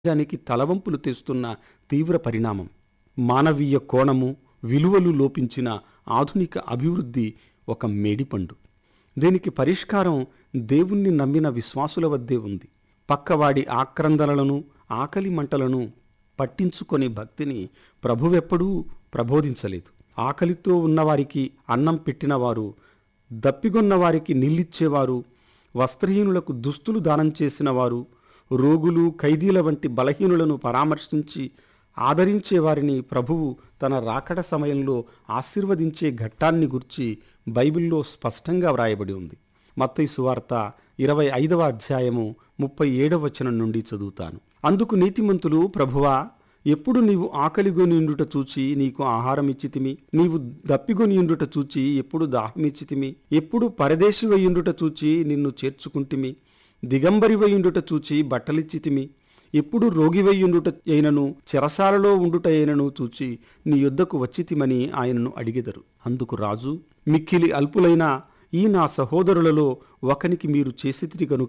సమాజానికి తలవంపులు తెస్తున్న తీవ్ర పరిణామం మానవీయ కోణము విలువలు లోపించిన ఆధునిక అభివృద్ధి ఒక మేడిపండు దీనికి పరిష్కారం దేవుణ్ణి నమ్మిన విశ్వాసుల వద్దే ఉంది పక్కవాడి ఆక్రందనలను ఆకలి మంటలను పట్టించుకొని భక్తిని ప్రభువెప్పుడూ ప్రబోధించలేదు ఆకలితో ఉన్నవారికి అన్నం పెట్టినవారు దప్పిగొన్న వారికి నిల్లిచ్చేవారు వస్త్రహీనులకు దుస్తులు దానం చేసిన వారు రోగులు ఖైదీల వంటి బలహీనులను పరామర్శించి ఆదరించే వారిని ప్రభువు తన రాకడ సమయంలో ఆశీర్వదించే ఘట్టాన్ని గుర్చి బైబిల్లో స్పష్టంగా వ్రాయబడి ఉంది మత్తయి సువార్త ఇరవై ఐదవ అధ్యాయము ముప్పై ఏడవ వచనం నుండి చదువుతాను అందుకు నీతిమంతులు ప్రభువా ఎప్పుడు నీవు ఆకలిగొనియుండుట చూచి నీకు ఆహారం ఇచ్చితిమి నీవు దప్పిగొనియుండుట చూచి ఎప్పుడు దాహమిచ్చితిమి ఎప్పుడు పరదేశివయుండుట చూచి నిన్ను చేర్చుకుంటిమి దిగంబరివయుండుట చూచి బట్టలిచ్చితిమి ఎప్పుడు రోగివయ్యుండుట అయినను చెరసాలలో ఉండుట అయినను చూచి నీ యొద్దకు వచ్చితిమని ఆయనను అడిగెదరు అందుకు రాజు మిక్కిలి అల్పులైన ఈ నా సహోదరులలో ఒకనికి మీరు చేసితిరి గనుక